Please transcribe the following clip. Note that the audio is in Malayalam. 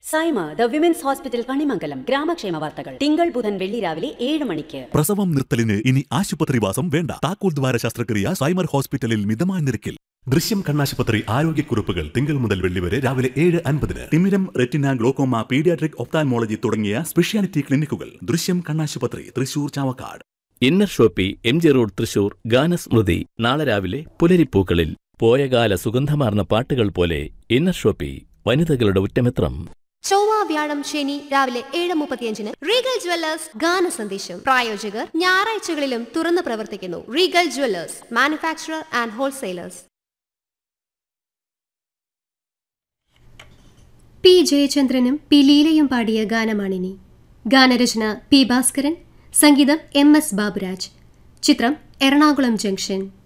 Saima the women's hospital Kanimangalam ഗ്രാമക്ഷേമ വാർത്തകൾ തിങ്കൾ ബുധൻ വെള്ളി രാവിലെ ഏഴ് മണിക്ക് പ്രസവം നിർത്തലിന് ഇനി ആശുപത്രിവാസം വേണ്ട താക്കോൽ ദ്വാര ശസ്ത്രക്രിയ സൈമർ ഹോസ്പിറ്റലിൽ മിതമായ നിരക്കിൽ ദൃശ്യം കണ്ണാശുപത്രി ആരോഗ്യക്കുറിപ്പുകൾ തിങ്കൾ മുതൽ വെള്ളി വരെ രാവിലെ ഏഴ് അൻപതിന് തിമിരം റെറ്റിന ഗ്ലോക്കോമ പീഡിയാട്രിക് ഒപ്താൽമോളജി തുടങ്ങിയ സ്പെഷ്യാലിറ്റി ക്ലിനിക്കുകൾ ദൃശ്യം കണ്ണാശുപത്രി Thrissur Chavakkad inner shoppe M G road Thrissur ഗാനസ്മൃതി നാളെ രാവിലെ പുലരിപ്പൂക്കളിൽ പോയകാല സുഗന്ധമാർന്ന പാട്ടുകൾ പോലെ ഇന്നർ ഷോപ്പി വനിതകളുടെ ഉറ്റമിത്രം ചൊവ്വ വ്യാഴം ശനി രാവിലെ ഏഴ് മുപ്പത്തിയഞ്ചിന് റീഗൽ ജ്വല്ലേഴ്സ് ഗാന സന്ദേശം പ്രായോജകർ ഞായറാഴ്ചകളിലും തുറന്നു പ്രവർത്തിക്കുന്നു Regal Jewellers manufacturer and wholesalers P ജയചന്ദ്രനും പി ലീലയും പാടിയ ഗാനമാണിനി ഗാനരചന പി ഭാസ്കരൻ സംഗീതം എം എസ് ബാബുരാജ് ചിത്രം എറണാകുളം ജംഗ്ഷൻ